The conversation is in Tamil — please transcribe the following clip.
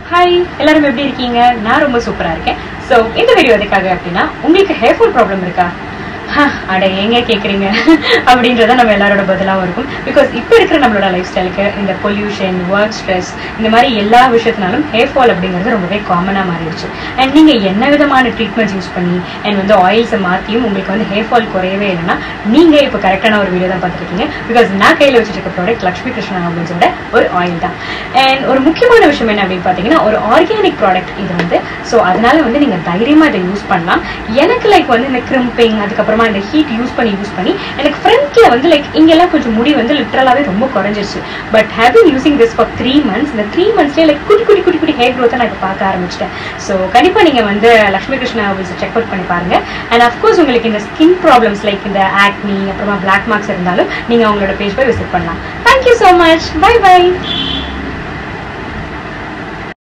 ஹாய் எல்லாரும் எப்படி இருக்கீங்க நான் ரொம்ப சூப்பரா இருக்கேன் ஸோ இந்த வீடியோ எதுக்காக அப்படின்னா உங்களுக்கு ஹேர் ஃபால் ப்ராப்ளம் இருக்கா ஹ, அட ஏங்க கேக்குறீங்க அப்படின்றத நம்ம எல்லாரோட பதிலாகவும் இருக்கும் பிகாஸ் இப்போ இருக்கிற நம்மளோட லைஃப் ஸ்டைலுக்கு இந்த பொல்யூஷன் ஒர்க் ஸ்ட்ரெஸ் இந்த மாதிரி எல்லா விஷயத்தினாலும் ஹேர் ஃபால் அப்படிங்கிறது ரொம்பவே காமனாக மாறிடுச்சு அண்ட் நீங்கள் என்ன விதமான ட்ரீட்மெண்ட்ஸ் யூஸ் பண்ணி அண்ட் வந்து ஆயில்ஸை மாற்றியும் உங்களுக்கு வந்து ஹேர் ஃபால் குறையவே இல்லைன்னா நீங்கள் இப்போ கரெக்டான ஒரு வீடியோ தான் பார்த்துருக்கீங்க பிகாஸ் நான் கையில் வச்சுட்டு இருக்க ப்ராடக்ட் லக்ஷ்மி கிருஷ்ணா அப்படின்றத ஒரு ஆயில் தான் அண்ட் ஒரு முக்கியமான விஷயம் என்ன அப்படின்னு பார்த்தீங்கன்னா ஒரு ஆர்கானிக் ப்ராடக்ட் இது வந்து ஸோ அதனால வந்து நீங்கள் தைரியமாக இதை யூஸ் பண்ணலாம் எனக்கு லைக் வந்து இந்த கிரிம்பிங் அதுக்கப்புறமா இந்த ஹீட் யூஸ் பண்ணி யூஸ் பண்ணி எனக்கு ஃப்ரண்ட்ல வந்து லைக் இங்கெல்லாம் கொஞ்சம் முடி வந்து லிட்டரலாகவே ரொம்ப குறைஞ்சிருச்சு but have using this for three months இந்த த்ரீ மந்த்ஸ்லேயே லைக் குட்டி குட்டி குட்டி குட்டி ஹேர் க்ரோத்தை நான் இப்போ பார்க்க ஆரம்பிச்சிட்டேன் ஸோ கண்டிப்பாக நீங்கள் வந்து லக்ஷ்மி கிருஷ்ணா செக் அவுட் பண்ணி பாருங்க அண்ட் அஃப்கோர்ஸ் உங்களுக்கு இந்த ஸ்கின் ப்ராப்ளம்ஸ் லைக் இந்த ஆக்னி அப்புறமா பிளாக் மார்க்ஸ் இருந்தாலும் நீங்கள் அவங்களோட பேஜ் போய் விசிட் பண்ணலாம் thank you so much bye by